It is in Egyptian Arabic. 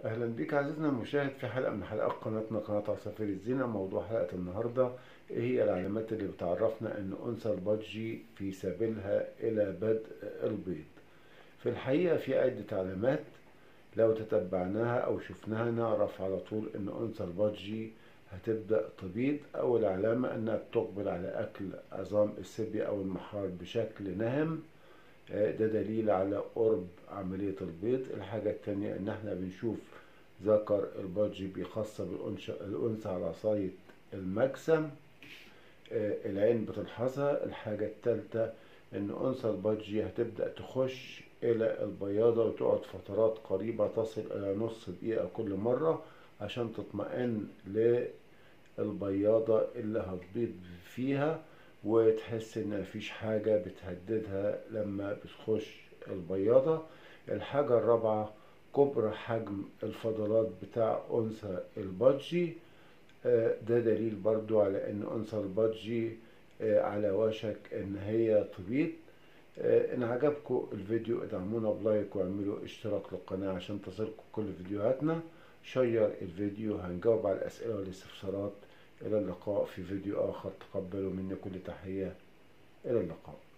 اهلا بك عزيزنا المشاهد في حلقه من حلقات قناتنا قناه عصافير الزينه موضوع حلقه النهارده ايه هي العلامات اللي بتعرفنا ان انثى البادجي في سبيلها الى بدء البيض في الحقيقه في عده علامات لو تتبعناها او شفناها نعرف على طول ان انثى البادجي هتبدا تبيض اول علامه انها بتقبل على اكل عظام السبية او المحار بشكل نهم ده دليل على قرب عملية البيض الحاجة التانية ان احنا بنشوف ذكر البادجي بيخصب الأنثى على عصاية المجسم العين بتلحظها الحاجة التالتة ان أنثى البادجي هتبدأ تخش إلى البياضة وتقعد فترات قريبة تصل إلى نص دقيقة كل مرة عشان تطمئن للبياضة اللي هتبيض فيها وتحس ان مفيش حاجة بتهددها لما بتخش البياضة الحاجة الرابعة كبر حجم الفضلات بتاع أنثى البادجي ده دليل برضو على ان أنثى البادجي على وشك ان هي تبيض ان عجبكم الفيديو ادعمونا بلايك واعملوا اشتراك للقناة عشان تصلكم كل فيديوهاتنا شير الفيديو هنجاوب على الاسئلة والاستفسارات إلى اللقاء في فيديو آخر تقبلوا مني كل تحية إلى اللقاء